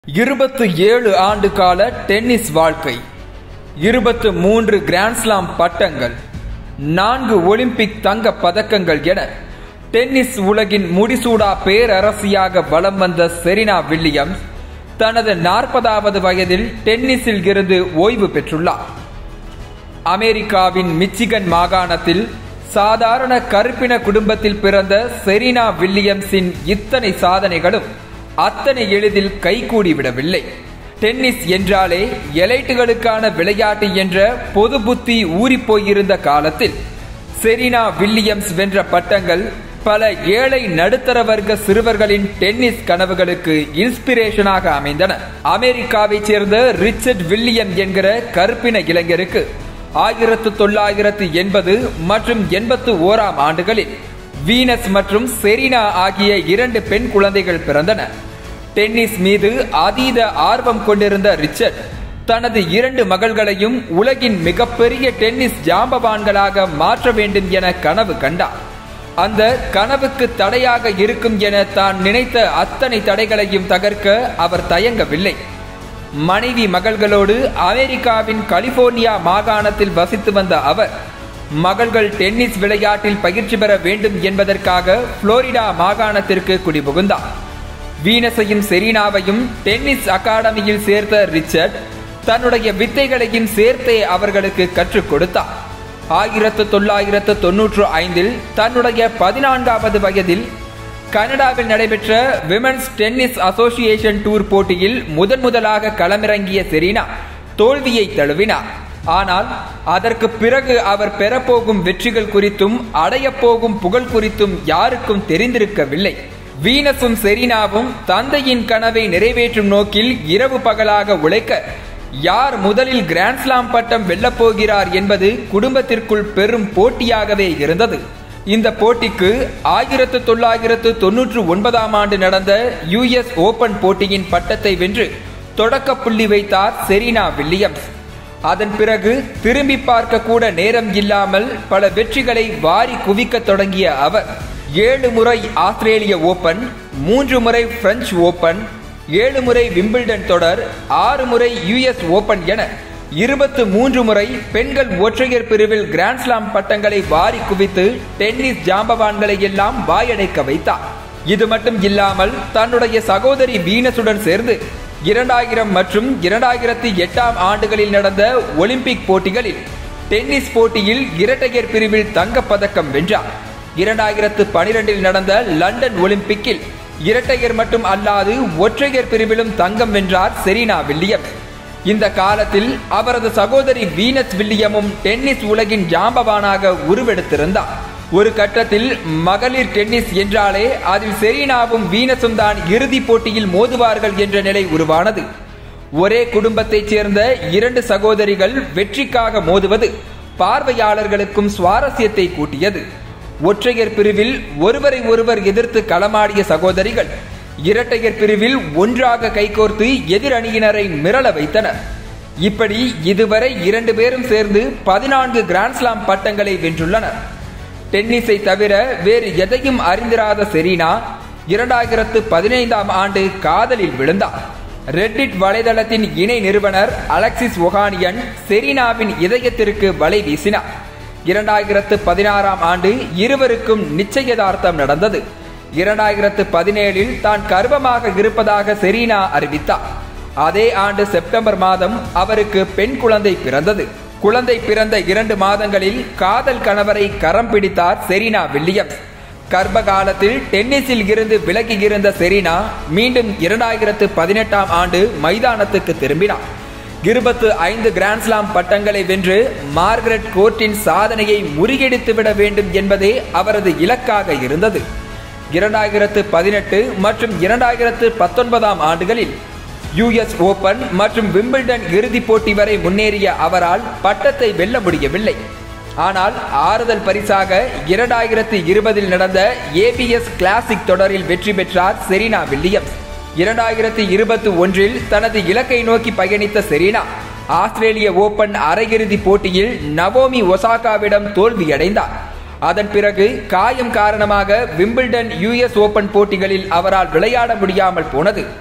இருபத்து ஏழு ஆண்டு கால டென்னிஸ் வாழ்க்கை இருபத்து மூன்று கிராண்ட்ஸ்லாம் பட்டங்கள் நான்கு ஒலிம்பிக் தங்க பதக்கங்கள் என டென்னிஸ் உலகின் முடிசூடா பேரரசியாக வலம் வந்த செரினா வில்லியம்ஸ் தனது நாற்பதாவது வயதில் டென்னிஸில் இருந்து ஓய்வு பெற்றுள்ளார் அமெரிக்காவின் மிச்சிகன் மாகாணத்தில் சாதாரண கருப்பின குடும்பத்தில் பிறந்த செரீனா வில்லியம்ஸின் இத்தனை சாதனைகளும் அத்தனை எளிதில் கைகூடி விடவில்லை டென்னிஸ் என்றாலே எலைட்டுகளுக்கான விளையாட்டு என்ற பொது புத்தி ஊறிப்போயிருந்த காலத்தில் செரீனா வில்லியம்ஸ் வென்ற பட்டங்கள் பல ஏழை நடுத்தர வர்க்க சிறுவர்களின் டென்னிஸ் கனவுகளுக்கு இன்ஸ்பிரேஷனாக அமைந்தன அமெரிக்காவைச் சேர்ந்த ரிச்சர்ட் வில்லியம் என்கிற கருப்பின இளைஞருக்கு ஆயிரத்து தொள்ளாயிரத்து எண்பது மற்றும் எண்பத்து ஓராம் ஆண்டுகளில் வீனஸ் மற்றும் செரீனா ஆகிய இரண்டு பெண் குழந்தைகள் பிறந்தன டென்னிஸ் மீது அதீத ஆர்வம் கொண்டிருந்த ரிச்சர்ட் தனது இரண்டு மகள்களையும் உலகின் மிகப்பெரிய டென்னிஸ் ஜாம்பவான்களாக மாற்ற வேண்டும் என கனவு கண்டார் அந்த கனவுக்கு தடையாக இருக்கும் என தான் நினைத்த அத்தனை தடைகளையும் தகர்க்க அவர் தயங்கவில்லை மனைவி மகள்களோடு அமெரிக்காவின் கலிபோர்னியா மாகாணத்தில் வசித்து வந்த அவர் மகள்கள் டென்னிஸ் விளையாட்டில் பயிற்சி பெற வேண்டும் என்பதற்காக புளோரிடா மாகாணத்திற்கு குடிபுகுந்தார் வீனஸையும் செரீனாவையும் டென்னிஸ் அகாடமியில் சேர்த்த ரிச்சர்ட் தன்னுடைய வித்தைகளையும் சேர்த்தே அவர்களுக்கு கற்றுக் கொடுத்தார் ஆயிரத்து தொள்ளாயிரத்து தொன்னூற்று ஐந்தில் தன்னுடைய பதினான்காவது வயதில் கனடாவில் நடைபெற்ற விமென்ஸ் டென்னிஸ் அசோசியேஷன் டூர் போட்டியில் முதன் முதலாக களமிறங்கிய செரீனா தோல்வியை தழுவினார் ஆனால் அதற்கு பிறகு அவர் பெறப்போகும் வெற்றிகள் குறித்தும் அடையப்போகும் புகழ் குறித்தும் யாருக்கும் தெரிந்திருக்கவில்லை வீனஸும் செரீனாவும் தந்தையின் கனவை நிறைவேற்றும் நோக்கில் இரவு பகலாக உழைக்க யார் முதலில் கிராண்ட்ஸ்லாம் பட்டம் வெல்லப் போகிறார் என்பது குடும்பத்திற்குள் பெரும் போட்டியாகவே இருந்தது இந்த போட்டிக்கு ஆயிரத்து தொள்ளாயிரத்து தொன்னூற்று ஒன்பதாம் ஆண்டு நடந்த யுஎஸ் ஓபன் போட்டியின் பட்டத்தை வென்று தொடக்க புள்ளி வைத்தார் செரீனா வில்லியம்ஸ் அதன் பிறகு திரும்பி பார்க்க கூட நேரம் இல்லாமல் பல வெற்றிகளை வாரி குவிக்க தொடங்கிய அவர் ஏழு முறை ஆஸ்திரேலிய ஓபன் மூன்று முறை பிரெஞ்சு ஓபன் ஏழு முறை விம்பிள்டன் தொடர் ஆறு முறை யுஎஸ் ஓபன் என இருபத்து மூன்று முறை பெண்கள் ஒற்றையர் பிரிவில் கிராண்ட்ஸ்லாம் பட்டங்களை வாரி குவித்து டென்னிஸ் ஜாம்பவான்களை எல்லாம் வாயடைக்க வைத்தார் இது மட்டும் இல்லாமல் தன்னுடைய சகோதரி வீனஸுடன் சேர்ந்து இரண்டாயிரம் மற்றும் இரண்டாயிரத்தி எட்டாம் ஆண்டுகளில் நடந்த ஒலிம்பிக் போட்டிகளில் டென்னிஸ் போட்டியில் இரட்டையர் பிரிவில் தங்கப்பதக்கம் வென்றார் இரண்டாயிரத்து பனிரெண்டில் நடந்த லண்டன் ஒலிம்பிக்கில் இரட்டையர் மட்டும் அல்லாது ஒற்றையர் பிரிவிலும் தங்கம் வென்றார் செரீனா வில்லியம்ஸ் இந்த காலத்தில் அவரது சகோதரி வீனஸ் வில்லியமும் டென்னிஸ் உலகின் ஜாம்பவானாக உருவெடுத்திருந்தார் ஒரு கட்டத்தில் மகளிர் டென்னிஸ் என்றாலே அதில் செரீனாவும் வீனஸும் தான் இறுதிப் போட்டியில் மோதுவார்கள் என்ற நிலை உருவானது ஒரே குடும்பத்தைச் சேர்ந்த இரண்டு சகோதரிகள் வெற்றிக்காக மோதுவது பார்வையாளர்களுக்கும் சுவாரஸ்யத்தை கூட்டியது ஒற்றையர் பிரிவில் ஒருவரை ஒருவர் எதிர்த்து களமாடிய சகோதரிகள் இரட்டையர் பிரிவில் ஒன்றாக கைகோர்த்து எதிர் அணியினரை மிரள வைத்தனர் இப்படி இதுவரை இரண்டு பேரும் சேர்ந்து பதினான்கு கிராண்ட்ஸ்லாம் பட்டங்களை வென்றுள்ளனர் டென்னிஸை தவிர வேறு எதையும் அறிந்திராத செரீனா இரண்டாயிரத்து பதினைந்தாம் ஆண்டு காதலில் விழுந்தார் ரெட்டிட் வலைதளத்தின் இணை நிறுவனர் அலெக்சிஸ் ஒகானியன் செரீனாவின் இதயத்திற்கு வலை வீசினார் இரண்டாயிரத்து பதினாறாம் ஆண்டு இருவருக்கும் நிச்சயதார்த்தம் நடந்தது இரண்டாயிரத்து பதினேழில் தான் கர்ப்பமாக இருப்பதாக செரீனா அறிவித்தார் அதே ஆண்டு செப்டம்பர் மாதம் அவருக்கு பெண் குழந்தை பிறந்தது குழந்தை பிறந்த இரண்டு மாதங்களில் காதல் கணவரை கரம் பிடித்தார் செரீனா வில்லியம்ஸ் கர்ப்ப காலத்தில் டென்னிஸில் இருந்து விலகி இருந்த செரீனா மீண்டும் இரண்டாயிரத்து பதினெட்டாம் ஆண்டு மைதானத்துக்கு திரும்பினார் இருபத்து ஐந்து கிராண்ட்ஸ்லாம் பட்டங்களை வென்று மார்கரெட் கோர்ட்டின் சாதனையை முறியடித்து விட வேண்டும் என்பதே அவரது இலக்காக இருந்தது இரண்டாயிரத்து பதினெட்டு மற்றும் இரண்டாயிரத்து பத்தொன்பதாம் ஆண்டுகளில் யுஎஸ் ஓபன் மற்றும் விம்பிள்டன் இறுதிப் போட்டி வரை முன்னேறிய அவரால் பட்டத்தை வெல்ல முடியவில்லை ஆனால் ஆறுதல் பரிசாக இரண்டாயிரத்தி இருபதில் நடந்த ஏபிஎஸ் கிளாசிக் தொடரில் வெற்றி பெற்றார் செரீனா வில்லியம்ஸ் இரண்டாயிரத்தி இருபத்தி ஒன்றில் தனது இலக்கை நோக்கி பயணித்த செரீனா ஆஸ்திரேலிய ஓபன் அரையிறுதி போட்டியில் நவோமி ஒசாகாவிடம் தோல்வியடைந்தார் அதன் பிறகு காயம் காரணமாக விம்பிள்டன் யுஎஸ் ஓபன் போட்டிகளில் அவரால் விளையாட முடியாமல் போனது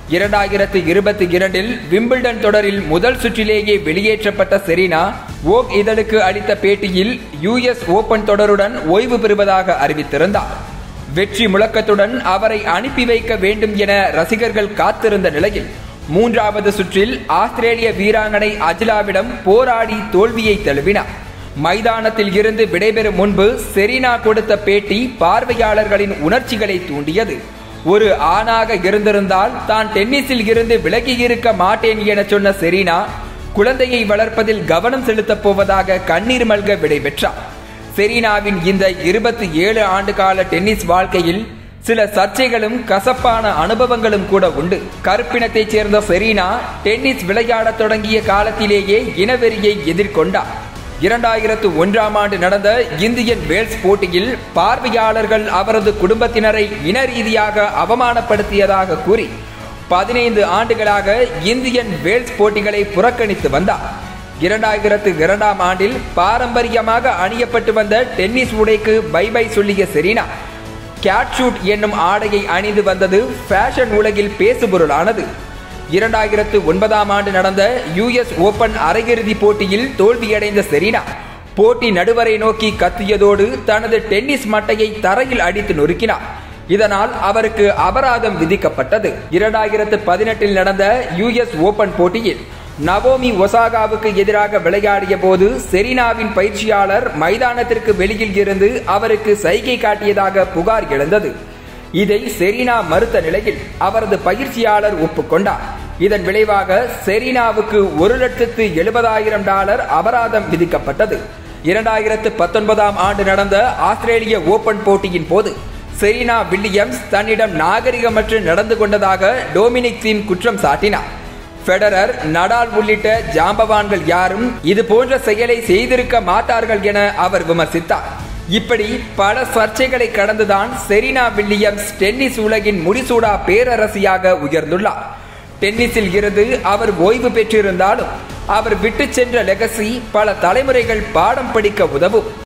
இரண்டாயிரத்து இருபத்தி இரண்டில் விம்பிள்டன் தொடரில் முதல் சுற்றிலேயே வெளியேற்றப்பட்ட செரீனா ஓக் இதழுக்கு அளித்த பேட்டியில் யுஎஸ் ஓபன் தொடருடன் ஓய்வு பெறுவதாக அறிவித்திருந்தார் வெற்றி முழக்கத்துடன் அவரை அனுப்பி வைக்க வேண்டும் என ரசிகர்கள் காத்திருந்த நிலையில் மூன்றாவது சுற்றில் ஆஸ்திரேலிய வீராங்கனை அஜிலாவிடம் போராடி தோல்வியை தழுவினார் மைதானத்தில் இருந்து விடைபெறும் முன்பு செரீனா கொடுத்த பேட்டி பார்வையாளர்களின் உணர்ச்சிகளை தூண்டியது ஒரு ஆணாக இருந்திருந்தால் தான் டென்னிஸில் இருந்து விலகி இருக்க மாட்டேன் என சொன்ன செரீனா குழந்தையை வளர்ப்பதில் கவனம் செலுத்தப் போவதாக கண்ணீர் மல்க விடைபெற்றார் செரீனாவின் இந்த இருபத்தி ஏழு ஆண்டு கால டென்னிஸ் வாழ்க்கையில் சில சர்ச்சைகளும் கசப்பான அனுபவங்களும் கூட உண்டு கருப்பினத்தைச் சேர்ந்த செரீனா டென்னிஸ் விளையாடத் தொடங்கிய காலத்திலேயே இனவெறியை எதிர்கொண்டார் இரண்டாயிரத்து ஒன்றாம் ஆண்டு நடந்த இந்தியன் வேல்ஸ் போட்டியில் பார்வையாளர்கள் அவரது குடும்பத்தினரை இன ரீதியாக அவமானப்படுத்தியதாக கூறி பதினைந்து ஆண்டுகளாக இந்தியன் வேல்ஸ் போட்டிகளை புறக்கணித்து வந்தார் இரண்டாயிரத்து இரண்டாம் ஆண்டில் பாரம்பரியமாக அணியப்பட்டு வந்த டென்னிஸ் உடைக்கு பை பை சொல்லிய செரீனா கேட்ஷூட் என்னும் ஆடையை அணிந்து வந்தது ஃபேஷன் உலகில் பேசுபொருளானது இரண்டாயிரத்து ஒன்பதாம் ஆண்டு நடந்த யுஎஸ் ஓபன் அரையிறுதி போட்டியில் தோல்வியடைந்த செரீனா போட்டி நடுவரை நோக்கி கத்தியதோடு தனது டென்னிஸ் மட்டையை தரையில் அடித்து நொறுக்கினார் இதனால் அவருக்கு அபராதம் விதிக்கப்பட்டது இரண்டாயிரத்து பதினெட்டில் நடந்த யுஎஸ் ஓபன் போட்டியில் நவோமி ஒசாகாவுக்கு எதிராக விளையாடிய போது செரீனாவின் பயிற்சியாளர் மைதானத்திற்கு வெளியில் இருந்து அவருக்கு சைகை காட்டியதாக புகார் எழுந்தது இதை செரீனா மறுத்த நிலையில் அவரது பயிற்சியாளர் ஒப்புக்கொண்டார் இதன் விளைவாக செரீனாவுக்கு ஒரு லட்சத்து எழுபதாயிரம் டாலர் அபராதம் விதிக்கப்பட்டது இரண்டாயிரத்து பத்தொன்பதாம் ஆண்டு நடந்த ஆஸ்திரேலிய ஓபன் போட்டியின் போது செரீனா வில்லியம்ஸ் தன்னிடம் நாகரிகமற்று நடந்து கொண்டதாக டொமினிக் தீம் குற்றம் சாட்டினார் ஃபெடரர் நடால் உள்ளிட்ட ஜாம்பவான்கள் யாரும் இது போன்ற செயலை செய்திருக்க மாட்டார்கள் என அவர் விமர்சித்தார் இப்படி பல சர்ச்சைகளை கடந்துதான் செரீனா வில்லியம்ஸ் டென்னிஸ் உலகின் முடிசூடா பேரரசியாக உயர்ந்துள்ளார் டென்னிஸில் இருந்து அவர் ஓய்வு பெற்றிருந்தாலும் அவர் விட்டு சென்ற லெகசி பல தலைமுறைகள் பாடம் படிக்க உதவும்